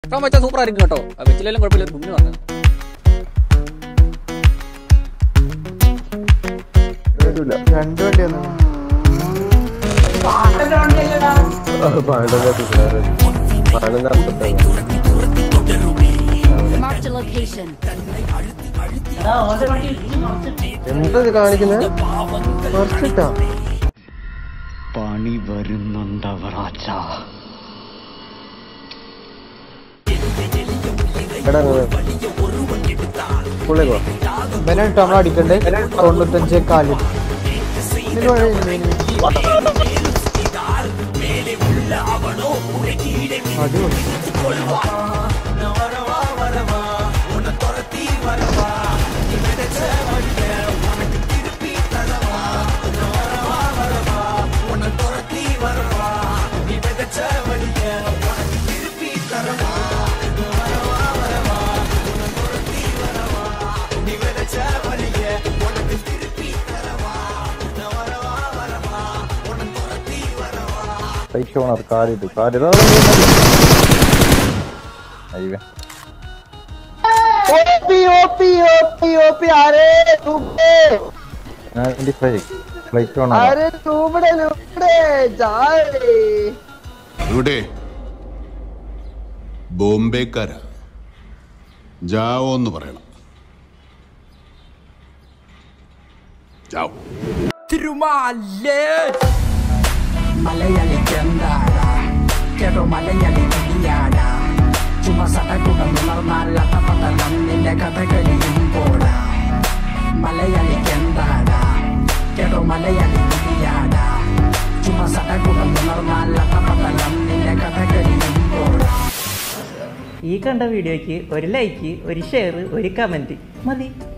ഇപ്പം വെച്ചാൽ സൂപ്പർ ആയിരിക്കും കേട്ടോ വെച്ചില്ലെങ്കിലും കുഴപ്പമില്ല ഒരു മുന്നിൽ വന്നത് വരൂല രണ്ട് വണ്ടി വന്നു പാടുന്ന അപ്പുറത്താണ് Marked a location. എന്താ ഇത് കാണിക്കുന്നത് മറിച്ചിട്ടാ പണി വരുന്നുണ്ടവറാച്ച എടാ പുള്ളിക്കോ ഇവനായിട്ട് നമ്മൾ അടിക്കണ്ടേ തൊണ്ണൂറ്റഞ്ച് കാല് ഇതിന് വഴി ഇല്ല, ഇതിന്. അടിപൊളി പൈസ ഓണർ കാലിട്ട് കാലിത് അയ്യ നയൻറ്റി ഫൈവ് ഫ്ലൈറ്റ് ഓണർ ഇവിടെ ബോംബെക്കാരാ ജാവോ എന്ന് പറയണം ജാവോ മലയാളിക്കെന്താടാ കേട്ടോ മലയാളി കിടിയാടാ ചുമ സടകുടം ഉണർന്നാലത്തപ്പതലം നിന്റെ കഥ കഴിയുമ്പോടാ മലയാളിക്കെന്താടാ കേട്ടോ മലയാളി കിടിയാടാ ചുമ സടകുടം ഉണർന്നാലത്തപ്പതലം നിന്റെ കഥ കഴിയുമ്പോടാ ഈ കണ്ട വീഡിയോയ്ക്ക് ഒരു ലൈക്ക് ഒരു ഷെയർ ഒരു കമൻറ്റ് മതി